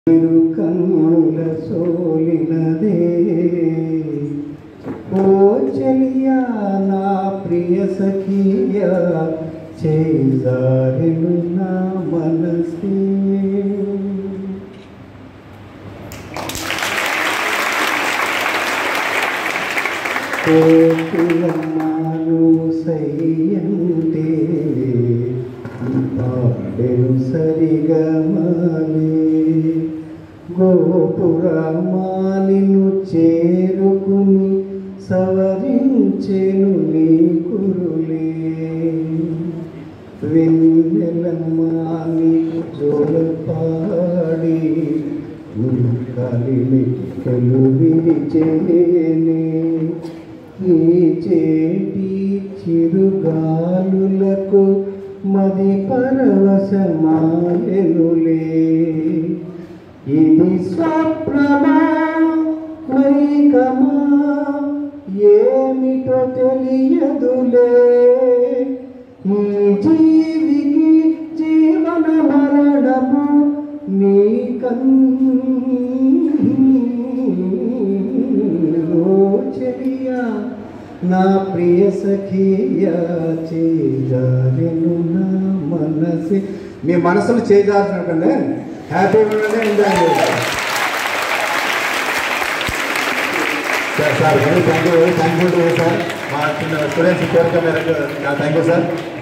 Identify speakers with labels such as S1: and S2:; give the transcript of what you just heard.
S1: ఇరు కన్నుల సోలినదే ఓ చెలియా నా ప్రియ సఖియా చేజారెను నా మనసే కోకిలమ్మాను సయ్యంటే పాడెను సరిగా మాలే గోపురమానిను చేరుకుని సవరించెను నీ కురులే వెన్నెలమ్మాని జోలపాడి కలిని విరిచేనే ఈ చేటి చిరుగాలులకు మది పరవశమాయనులే ఇది స్వప్నమా మైకమా ఏమిటో తెలియదులే ఈ జీవికి జీవన మరణము నీ కన్నులో చెలియా నా ప్రియ సఖియా చేజారెను నా మనసి మీ మనసులు చేజారినట్టండి హ్యాపీగా ఉండండి ఎంజాయ్ చేయండి
S2: sir sir very thank you very thankful to sir మా చిన్న స్టూడెంట్స్ కోరిక మేరకు థ్యాంక్ యూ సార్